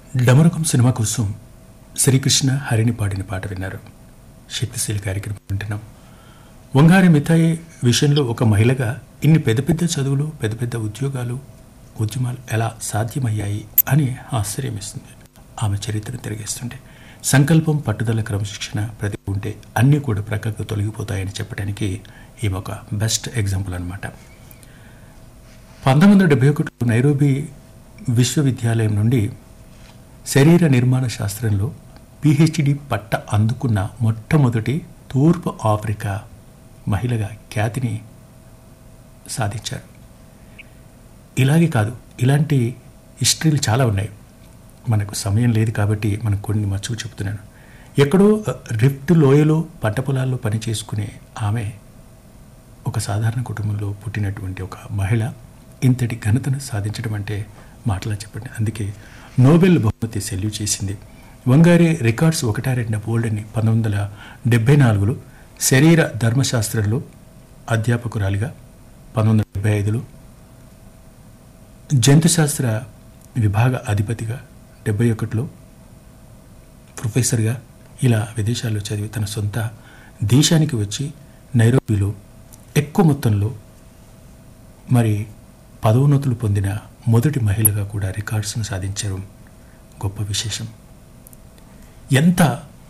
డమరుకం cinema కోసం శ్రీకృష్ణ హరిని పాడిన పాట విన్నారు శక్తిశీలి కార్యక్రమం వింటున్నాం వంగారి మిథాయి విషయంలో ఒక మహిళగా ఇన్ని పెద్ద పెద్ద చదువులు పెద్ద పెద్ద ఉద్యోగాలు ఉద్యమాలు ఎలా సాధ్యమయ్యాయి అని ఆశ్చర్యం ఇస్తుంది ఆమె చరిత్రను తిరిగేస్తుంటే సంకల్పం పట్టుదల క్రమశిక్షణ ప్రతి ఉంటే అన్నీ కూడా ప్రక్కకు తొలగిపోతాయని చెప్పడానికి ఈమె ఒక బెస్ట్ ఎగ్జాంపుల్ అనమాట పంతొమ్మిది వందల డెబ్బై ఒకటిలో నైరోబీ విశ్వవిద్యాలయం నుండి శరీర నిర్మాణ శాస్త్రంలో పిహెచ్డి పట్ట అందుకున్న మొట్టమొదటి తూర్పు ఆఫ్రికా మహిళగా ఖ్యాతిని సాధించారు ఇలాగే కాదు ఇలాంటి హిస్టరీలు చాలా ఉన్నాయి మనకు సమయం లేదు కాబట్టి మనకు కొన్ని మచ్చుకు చెప్తున్నాను ఎక్కడో అ, రిఫ్ట్ లోయలో పంట పొలాల్లో పని చేసుకునే ఆమె ఒక సాధారణ కుటుంబంలో పుట్టినటువంటి ఒక మహిళ ఇంతటి ఘనతను సాధించడం అంటే మాటలా చెప్పండి అందుకే నోబెల్ బహుమతి సెల్యూ చేసింది వంగారే రికార్డ్స్ ఒకటా రెండ బోల్డని పంతొమ్మిది వందల డెబ్బై నాలుగులో శరీర ధర్మశాస్త్రంలో అధ్యాపకురాలిగా పంతొమ్మిది వందల డెబ్బై ఐదులో జంతుశాస్త్ర విభాగ అధిపతిగా డెబ్బై ఒకటిలో ప్రొఫెసర్గా ఇలా విదేశాల్లో చదివి తన సొంత దేశానికి వచ్చి నైరోబీలో ఎక్కువ మొత్తంలో మరి పదోన్నతులు పొందిన మొదటి మహిళగా కూడా రికార్డ్స్ను సాధించారు గొప్ప విశేషం ఎంత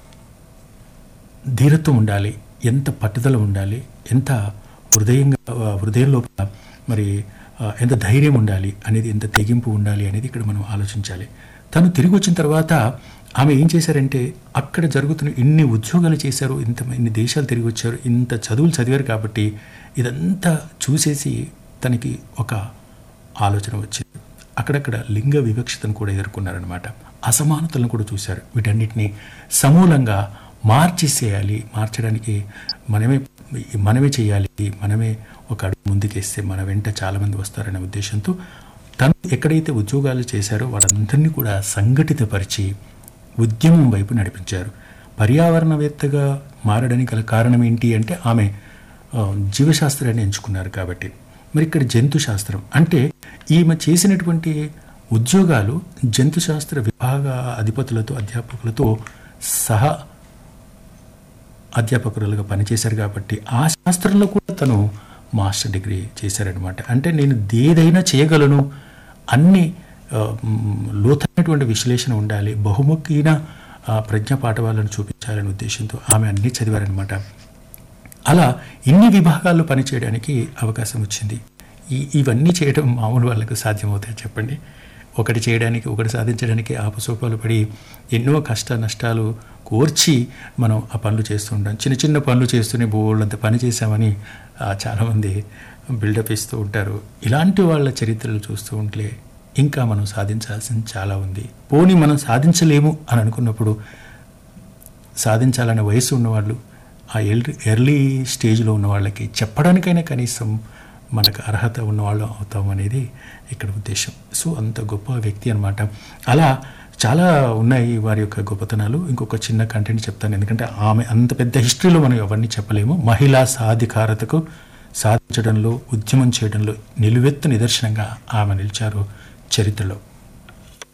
ధీరత్వం ఉండాలి ఎంత పట్టుదల ఉండాలి ఎంత హృదయంగా ఆ, హృదయం లోపల మరి ఆ, ఎంత ధైర్యం ఉండాలి అనేది ఎంత తెగింపు ఉండాలి అనేది ఇక్కడ మనం ఆలోచించాలి తను తిరిగి వచ్చిన తర్వాత ఆమె ఏం చేశారంటే అక్కడ జరుగుతున్న ఇన్ని ఉద్యోగాలు చేశారు ఇంత ఇన్ని దేశాలు తిరిగి వచ్చారు ఇంత చదువులు చదివారు కాబట్టి ఇదంతా చూసేసి తనకి ఒక ఆలోచన వచ్చింది అక్కడక్కడ లింగ వివక్షతను కూడా ఎదుర్కొన్నారనమాట అసమానతలను కూడా చూశారు వీటన్నిటిని సమూలంగా మార్చేసేయాలి మార్చడానికి మనమే మనమే చేయాలి మనమే ఒక అడుగు ముందుకేస్తే మన వెంట చాలామంది వస్తారనే ఉద్దేశంతో తను ఎక్కడైతే ఉద్యోగాలు చేశారో వారందరినీ కూడా సంఘటితపరిచి ఉద్యమం వైపు నడిపించారు పర్యావరణవేత్తగా మారడానికి గల కారణం ఏంటి అంటే ఆమె ఆ, జీవశాస్త్రాన్ని ఎంచుకున్నారు కాబట్టి మరి ఇక్కడ జంతు శాస్త్రం అంటే ఈమె చేసినటువంటి ఉద్యోగాలు జంతుశాస్త్ర విభాగ అధిపతులతో అధ్యాపకులతో సహా అధ్యాపకురాలుగా పనిచేశారు కాబట్టి ఆ శాస్త్రంలో కూడా తను మాస్టర్ డిగ్రీ చేశారనమాట అంటే నేను ఏదైనా చేయగలను అన్ని ఆ, మ్, లోతైనటువంటి విశ్లేషణ ఉండాలి బహుముఖీన ఆ, ప్రజ్ఞ పాఠవాలను చూపించాలనే ఉద్దేశంతో ఆమె అన్ని చదివారనమాట అలా ఇన్ని విభాగాల్లో పనిచేయడానికి అవకాశం వచ్చింది ఈ ఇవన్నీ చేయడం మామూలు వాళ్ళకు సాధ్యమవుతాయి చెప్పండి ఒకటి చేయడానికి ఒకటి సాధించడానికి ఆపసోపాలు పడి ఎన్నో కష్ట నష్టాలు కోర్చి మనం ఆ పనులు చేస్తూ ఉంటాం చిన్న చిన్న పనులు చేస్తూనే బోళ్ళంత పని చేశామని ఆ, చాలామంది బిల్డప్ ఇస్తూ ఉంటారు ఇలాంటి వాళ్ళ చరిత్రలు చూస్తూ ఉంటే ఇంకా మనం సాధించాల్సింది చాలా ఉంది పోనీ మనం సాధించలేము అని అనుకున్నప్పుడు సాధించాలనే వయసు ఉన్నవాళ్ళు ఆ ఎర్లీ ఎర్లీ స్టేజ్లో ఉన్న వాళ్ళకి చెప్పడానికైనా కనీసం మనకు అర్హత ఉన్నవాళ్ళు అవుతాం అనేది ఇక్కడ ఉద్దేశం సో అంత గొప్ప వ్యక్తి అనమాట అలా చాలా ఉన్నాయి వారి యొక్క గొప్పతనాలు ఇంకొక చిన్న కంటెంట్ చెప్తాను ఎందుకంటే ఆమె అంత పెద్ద హిస్టరీలో మనం ఎవరిని చెప్పలేము మహిళా సాధికారతకు సాధించడంలో ఉద్యమం చేయడంలో నిలువెత్తు నిదర్శనంగా ఆమె నిలిచారు చరిత్రలో